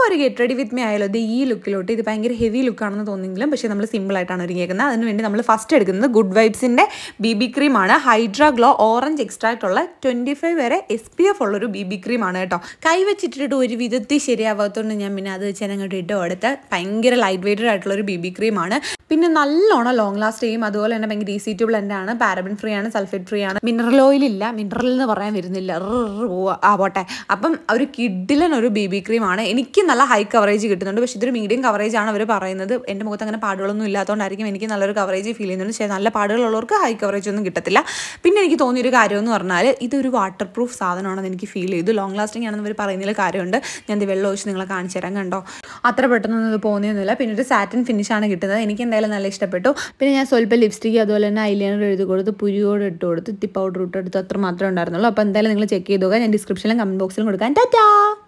ഒരു get ready with me ആയാലും ഇത് ഈ ലുക്കിലോട്ട് ഇത് ഭയങ്കര ഹെവി ലുക്കാണെന്ന് തോന്നുമെങ്കിലും പക്ഷേ നമ്മൾ സിമ്പിൾ ആയിട്ടാണ് ഒരുങ്ങിയേക്കുന്നത് അതിന് വേണ്ടി നമ്മൾ ഫസ്റ്റ് എടുക്കുന്നത് ഗുഡ് വൈബ്സിൻ്റെ ബി ബി ക്രീമാണ് ഹൈഡ്ര ഗ്ലോ ഓറഞ്ച് എക്സ്ട്രാക്റ്റ് ഉള്ള ട്വൻറ്റി ഫൈവ് വരെ എസ് പി എഫ് ഉള്ളൊരു ബി ബി ക്രീമാണ് കേട്ടോ കൈ വെച്ചിട്ടിട്ട് ഒരു വിധത്തിൽ ശരിയാവാത്തതുകൊണ്ട് ഞാൻ പിന്നെ അത് വെച്ച് അങ്ങോട്ട് ഇട്ട് കൊടുത്ത് ഭയങ്കര ലൈറ്റ് വെയ്റ്റഡ് ആയിട്ടുള്ള ഒരു ബി ബി ക്രീമാണ് പിന്നെ നല്ലോണം ലോങ് ലാസ്റ്റ് ചെയ്യും അതുപോലെ തന്നെ ഭയങ്കര ഈസി ടു ബ്ലെൻഡ് ആണ് പാരബിൻ ഫ്രീ ആണ് സൾഫേറ്റ് ഫ്രീ ആണ് മിനറൽ ഓയിൽ ഇല്ല മിനറൽ എന്ന് പറയാൻ വരുന്നില്ല റ് റ് പോവാ. ആ പോട്ടെ അപ്പം ഒരു കിഡിലൻ ഒരു ബി ബി ക്രീമാണ് എനിക്ക് നല്ല ഹൈ കവറേജ് കിട്ടുന്നുണ്ട് പക്ഷേ ഇതൊരു മീഡിയം കവറേജ് ആണ് അവർ പറയുന്നത് എൻ്റെ മുഖത്ത് അങ്ങനെ പാടുകളൊന്നും ഇല്ലാത്തതുകൊണ്ടായിരിക്കും എനിക്ക് നല്ലൊരു കവറേജ് ഫീൽ ചെയ്യുന്നുണ്ട് പക്ഷേ നല്ല പാടുകളുള്ളവർക്ക് ഹൈ കവറേജ് ഒന്നും കിട്ടത്തില്ല പിന്നെ എനിക്ക് തോന്നിയൊരു കാര്യം എന്ന് പറഞ്ഞാൽ ഇതൊരു വാട്ടർ പ്രൂഫ് സാധനമാണെന്ന് എനിക്ക് ഫീൽ ചെയ്തു ലോങ് ലാസ്റ്റിംഗ് ആണെന്ന് അവർ പറയുന്നതിൽ കാര്യമുണ്ട് ഞാൻ ഇത് വെള്ളം ഒഴിച്ച് നിങ്ങളെ കാണിച്ചു തരാം കണ്ടോ അത്ര പെട്ടെന്നൊന്നും ഇത് പോകുന്നൊന്നുമില്ല പിന്നെ ഒരു സാറ്റിൻ ഫിനിഷാണ് കിട്ടുന്നത് എനിക്ക് എന്തായാലും നല്ല ഇഷ്ടപ്പെട്ടു പിന്നെ ഞാൻ സ്വല്പം ലിപ്സ്റ്റിക്ക് അതുപോലെ തന്നെ ഐലൈനർ എഴുതി കൊടുത്ത് പുരിയോട് ഇട്ട് കൊടുത്ത് തി പൗഡർ ഇട്ട് കൊടുത്ത് അത്ര മാത്രമേ ഉണ്ടായിരുന്നുള്ളൂ അപ്പോൾ എന്തായാലും നിങ്ങൾ ചെക്ക് ചെയ്ത് നോക്കുക ഞാൻ ഡിസ്ക്രിപ്ഷനിലും കമൻറ്റ് ബോക്സിലും കൊടുക്കാൻ ടാറ്റാ